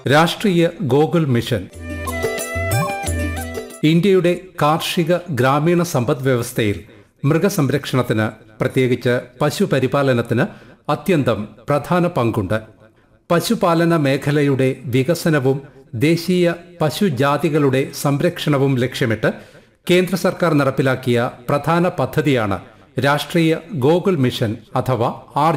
രാഷ്ട്രീയ ഗോകുൽ മിഷൻ ഇന്ത്യയുടെ കാർഷിക ഗ്രാമീണ സമ്പദ് വ്യവസ്ഥയിൽ മൃഗസംരക്ഷണത്തിന് പ്രത്യേകിച്ച് പശുപരിപാലനത്തിന് അത്യന്തം പ്രധാന പങ്കുണ്ട് പശുപാലന മേഖലയുടെ വികസനവും ദേശീയ പശുജാതികളുടെ സംരക്ഷണവും ലക്ഷ്യമിട്ട് കേന്ദ്ര സർക്കാർ നടപ്പിലാക്കിയ പ്രധാന പദ്ധതിയാണ് രാഷ്ട്രീയ ഗോകുൽ മിഷൻ അഥവാ ആർ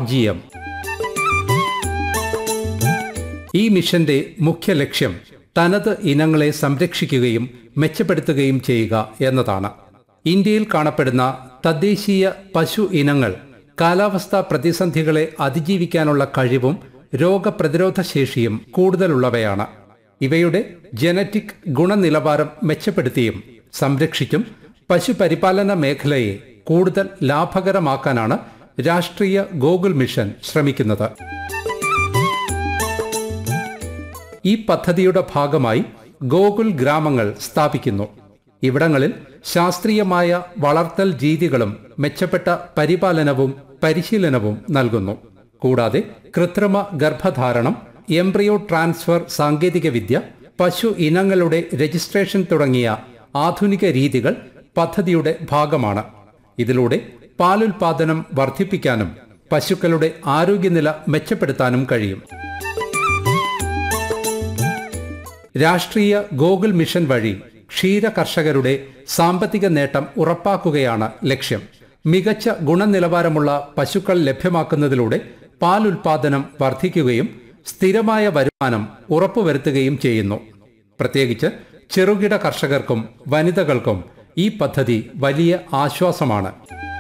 ഈ മിഷന്റെ മുഖ്യ ലക്ഷ്യം തനത് ഇനങ്ങളെ സംരക്ഷിക്കുകയും മെച്ചപ്പെടുത്തുകയും ചെയ്യുക എന്നതാണ് ഇന്ത്യയിൽ കാണപ്പെടുന്ന തദ്ദേശീയ പശു ഇനങ്ങൾ കാലാവസ്ഥാ പ്രതിസന്ധികളെ അതിജീവിക്കാനുള്ള കഴിവും രോഗപ്രതിരോധ ശേഷിയും കൂടുതലുള്ളവയാണ് ഇവയുടെ ജനറ്റിക് ഗുണനിലവാരം മെച്ചപ്പെടുത്തിയും സംരക്ഷിച്ചും പശുപരിപാലന മേഖലയെ കൂടുതൽ ലാഭകരമാക്കാനാണ് രാഷ്ട്രീയ ഗോകുൽ മിഷൻ ശ്രമിക്കുന്നത് ഈ പദ്ധതിയുടെ ഭാഗമായി ഗോകുൽ ഗ്രാമങ്ങൾ സ്ഥാപിക്കുന്നു ഇവിടങ്ങളിൽ ശാസ്ത്രീയമായ വളർത്തൽ രീതികളും മെച്ചപ്പെട്ട പരിപാലനവും പരിശീലനവും നൽകുന്നു കൂടാതെ കൃത്രിമ ഗർഭധാരണം എംബ്രിയോ ട്രാൻസ്ഫർ സാങ്കേതികവിദ്യ പശു ഇനങ്ങളുടെ രജിസ്ട്രേഷൻ തുടങ്ങിയ ആധുനിക രീതികൾ പദ്ധതിയുടെ ഭാഗമാണ് ഇതിലൂടെ പാലുൽപാദനം വർദ്ധിപ്പിക്കാനും പശുക്കളുടെ ആരോഗ്യനില മെച്ചപ്പെടുത്താനും കഴിയും രാഷ്ട്രീയ ഗോകുൽ മിഷൻ വഴി ക്ഷീര കർഷകരുടെ സാമ്പത്തിക നേട്ടം ഉറപ്പാക്കുകയാണ് ലക്ഷ്യം മികച്ച ഗുണനിലവാരമുള്ള പശുക്കൾ ലഭ്യമാക്കുന്നതിലൂടെ പാൽ ഉൽപാദനം വർദ്ധിക്കുകയും സ്ഥിരമായ വരുമാനം ഉറപ്പുവരുത്തുകയും ചെയ്യുന്നു പ്രത്യേകിച്ച് ചെറുകിട കർഷകർക്കും വനിതകൾക്കും ഈ പദ്ധതി വലിയ ആശ്വാസമാണ്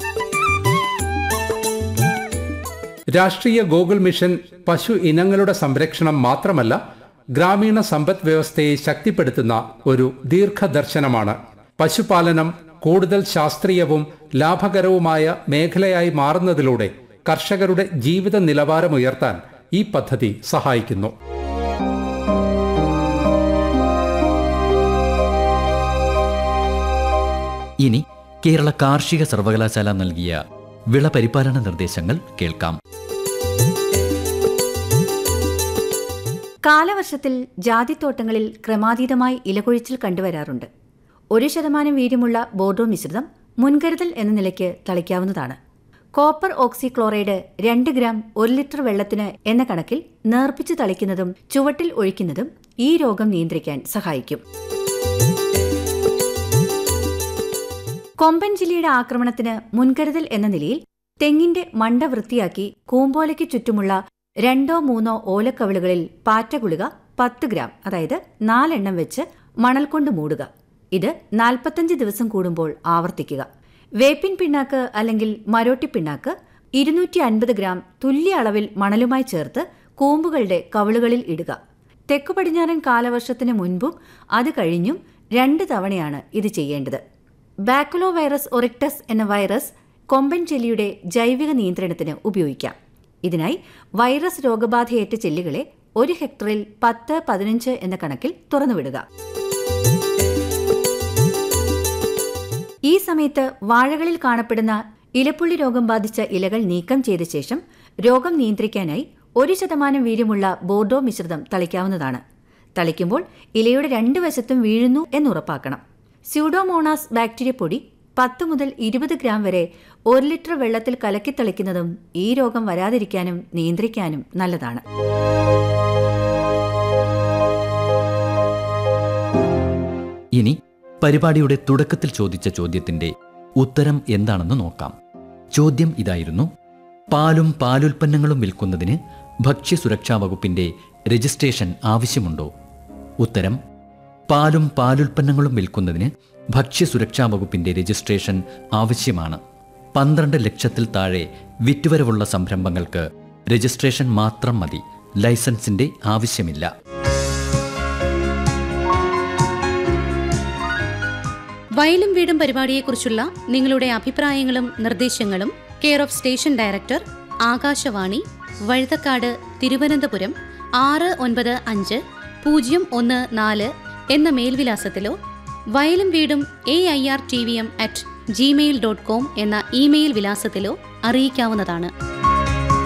രാഷ്ട്രീയ ഗോകുൽ മിഷൻ പശു ഇനങ്ങളുടെ സംരക്ഷണം മാത്രമല്ല ഗ്രാമീണ സമ്പദ് വ്യവസ്ഥയെ ശക്തിപ്പെടുത്തുന്ന ഒരു ദീർഘദർശനമാണ് പശുപാലനം കൂടുതൽ ശാസ്ത്രീയവും ലാഭകരവുമായ മേഖലയായി മാറുന്നതിലൂടെ കർഷകരുടെ ജീവിത നിലവാരം ഉയർത്താൻ ഈ പദ്ധതി സഹായിക്കുന്നു ഇനി കേരള കാർഷിക സർവകലാശാല നൽകിയ വിള പരിപാലന നിർദ്ദേശങ്ങൾ കേൾക്കാം കാലവർഷത്തിൽ ജാതിത്തോട്ടങ്ങളിൽ ക്രമാതീതമായി ഇലകൊഴിച്ചിൽ കണ്ടുവരാറുണ്ട് ഒരു ശതമാനം വീര്യമുള്ള ബോർഡോ മിശ്രിതം മുൻകരുതൽ എന്ന നിലയ്ക്ക് തളിക്കാവുന്നതാണ് കോപ്പർ ഓക്സിക്ലോറൈഡ് രണ്ട് ഗ്രാം ഒരു ലിറ്റർ വെള്ളത്തിന് എന്ന കണക്കിൽ നേർപ്പിച്ച് തളിക്കുന്നതും ചുവട്ടിൽ ഒഴിക്കുന്നതും ഈ രോഗം നിയന്ത്രിക്കാൻ സഹായിക്കും കൊമ്പൻ ജില്ലയുടെ ആക്രമണത്തിന് മുൻകരുതൽ എന്ന നിലയിൽ തെങ്ങിന്റെ മണ്ട വൃത്തിയാക്കി കൂമ്പോലയ്ക്ക് ചുറ്റുമുള്ള രണ്ടോ മൂന്നോ ഓലക്കവിളുകളിൽ പാറ്റഗുളിക പത്ത് ഗ്രാം അതായത് നാലെണ്ണം വെച്ച് മണൽ കൊണ്ട് മൂടുക ഇത് നാൽപ്പത്തഞ്ച് ദിവസം കൂടുമ്പോൾ ആവർത്തിക്കുക വേപ്പിൻ പിണ്ണാക്ക് അല്ലെങ്കിൽ മരോട്ടി പിണ്ണാക്ക് ഇരുന്നൂറ്റി അൻപത് ഗ്രാം തുല്യ അളവിൽ മണലുമായി ചേർത്ത് കൂമ്പുകളുടെ കവിളുകളിൽ ഇടുക തെക്കു പടിഞ്ഞാറൻ കാലവർഷത്തിന് മുൻപും അത് കഴിഞ്ഞും രണ്ട് തവണയാണ് ഇത് ചെയ്യേണ്ടത് ബാക്കുലോ വൈറസ് ഒറിക്ടസ് എന്ന വൈറസ് കൊമ്പൻ ചെല്ലിയുടെ ജൈവിക നിയന്ത്രണത്തിന് ഉപയോഗിക്കാം ഇതിനായി വൈറസ് രോഗബാധയേറ്റ ചെല്ലികളെ ഒരു ഹെക്ടറിൽ പത്ത് പതിനഞ്ച് എന്ന കണക്കിൽ തുറന്നുവിടുക ഈ സമയത്ത് വാഴകളിൽ കാണപ്പെടുന്ന ഇലപ്പുള്ളി രോഗം ബാധിച്ച ഇലകൾ നീക്കം ചെയ്ത ശേഷം രോഗം നിയന്ത്രിക്കാനായി ഒരു ശതമാനം വീര്യമുള്ള ബോർഡോ മിശ്രിതം തളിക്കാവുന്നതാണ് തളിക്കുമ്പോൾ ഇലയുടെ രണ്ട് വശത്തും വീഴുന്നു എന്നുറപ്പാക്കണം സ്യൂഡോമോണാസ് ബാക്ടീരിയ പൊടി പത്ത് മുതൽ ഇരുപത് ഗ്രാം വരെ ഒരു ലിറ്റർ വെള്ളത്തിൽ കലക്കി തളിക്കുന്നതും ഈ രോഗം വരാതിരിക്കാനും നിയന്ത്രിക്കാനും നല്ലതാണ് ഇനി പരിപാടിയുടെ തുടക്കത്തിൽ ചോദിച്ച ചോദ്യത്തിന്റെ ഉത്തരം എന്താണെന്ന് നോക്കാം ചോദ്യം ഇതായിരുന്നു പാലും പാലുൽപ്പന്നങ്ങളും വിൽക്കുന്നതിന് ഭക്ഷ്യസുരക്ഷാ വകുപ്പിന്റെ രജിസ്ട്രേഷൻ ആവശ്യമുണ്ടോ ഉത്തരം പാലും പാലുൽപ്പന്നങ്ങളും വിൽക്കുന്നതിന് ഭക്ഷ്യസുരക്ഷാ വകുപ്പിന്റെ രജിസ്ട്രേഷൻ ആവശ്യമാണ് പന്ത്രണ്ട് ലക്ഷത്തിൽ താഴെ വിറ്റുവരവുള്ള സംരംഭങ്ങൾക്ക് രജിസ്ട്രേഷൻ മാത്രം മതി ലൈസൻസിന്റെ ആവശ്യമില്ല വയലും വീടും പരിപാടിയെക്കുറിച്ചുള്ള നിങ്ങളുടെ അഭിപ്രായങ്ങളും നിർദ്ദേശങ്ങളും care of station director Akashvani Vazhuthacaud Thiruvananthapuram ആറ് ഒൻപത് അഞ്ച് പൂജ്യം ഒന്ന് നാല് എന്ന മേൽവിലാസത്തിലോ വയലും വീടും A I R T V M at Gmail dot com എന്ന ഇമെയിൽ വിലാസത്തിലോ അറിയിക്കാവുന്നതാണ്